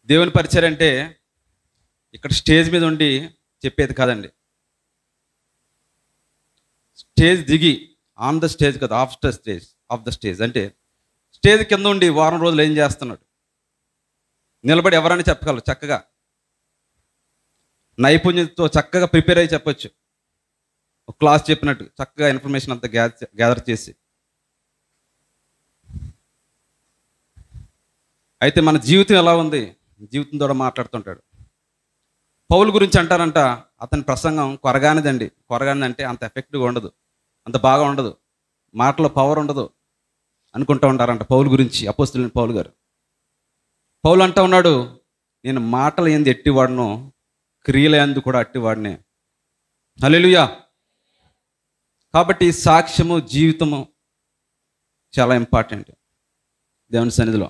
దేవుని పరిచయం అంటే ఇక్కడ స్టేజ్ మీద ఉండి చెప్పేది కాదండి స్టేజ్ దిగి ఆన్ ద స్టేజ్ కదా off the stage off the stage అంటే స్టేజ్ కింద ఉండి వారం రోజులు ఏం చేస్తున్నాడు నిలబడి ఎవరైనా చెప్పగలరు చక్కగా నైపుణ్యంతో చక్కగా ప్రిపేర్ అయ్యి చెప్పొచ్చు ఒక క్లాస్ చెప్పినట్టు చక్కగా ఇన్ఫర్మేషన్ అంతా గ్యాదర్ గ్యాదర్ చేసి అయితే మన జీవితం ఎలా ఉంది జీవితం ద్వారా మాట్లాడుతుంటాడు పౌలు గురించి అంటారంట అతని ప్రసంగం కొరగానిదండి కొరగానిదంటే అంత ఎఫెక్టివ్గా ఉండదు అంత బాగా ఉండదు మాటలో పవర్ ఉండదు అనుకుంటూ ఉంటారంట పౌలు గురించి అపోస్తులని పౌలు గారు పౌలు అంటా ఉన్నాడు నేను మాటలు ఏంది ఎట్టివాడను క్రియల ఎందు కూడా అట్టివాడినే హల్లెలూయా కాబట్టి సాక్ష్యము జీవితము చాలా ఇంపార్టెంట్ దేవుని సన్నిధిలో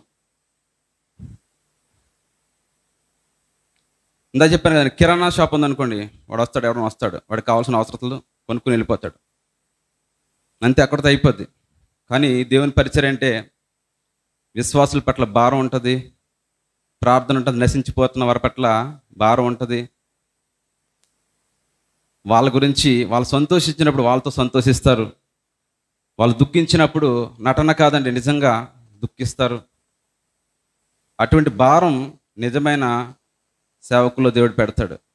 ఇందా చెప్పాను కదా కిరాణా షాప్ ఉందనుకోండి వాడు వస్తాడు ఎవరైనా వస్తాడు వాడికి కావాల్సిన అవసరతలు కొనుక్కుని వెళ్ళిపోతాడు అంతే అక్కడితో అయిపోద్ది కానీ దేవుని పరిచయం అంటే విశ్వాసుల పట్ల భారం ఉంటుంది ప్రార్థన ఉంటుంది నశించిపోతున్న వారి పట్ల భారం ఉంటుంది వాళ్ళ గురించి వాళ్ళు సంతోషించినప్పుడు వాళ్ళతో సంతోషిస్తారు వాళ్ళు దుఃఖించినప్పుడు నటన కాదండి నిజంగా దుఃఖిస్తారు అటువంటి భారం నిజమైన సేవకుల్లో దేవుడు పెడతాడు